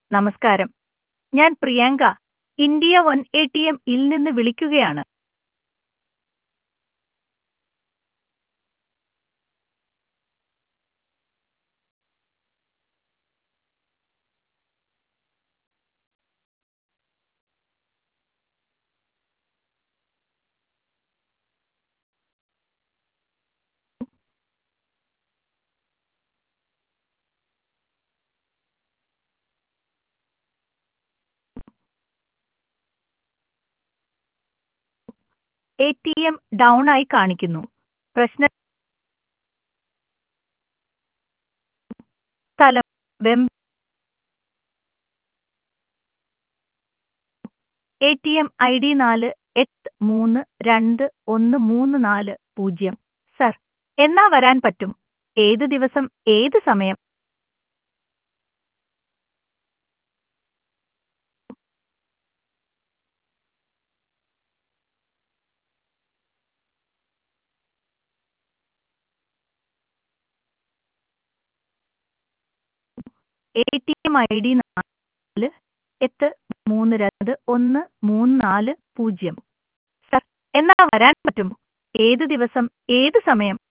നമസ്കാരം ഞാൻ Priyanka India one A T M ഇൽ നിന്ന് വിളിക്കുകയാണ് എ ടി എം ഡൗൺ ആയി കാണിക്കുന്നു പ്രശ്ന സ്ഥലം വെം A T M I D നാല് എട്ട് മൂന്ന് രണ്ട് ഒന്ന് മൂന്ന് നാല് പൂജ്യം സർ എന്നാ വരാൻ പറ്റും ഏത് ദിവസം ഏത് സമയം A T M I D നാല് എട്ട് മൂന്ന് രണ്ട് ഒന്ന് മൂന്ന് നാല് പൂജ്യം സർ എന്നാ വരാൻ പറ്റും ഏത് ദിവസം ഏത് സമയം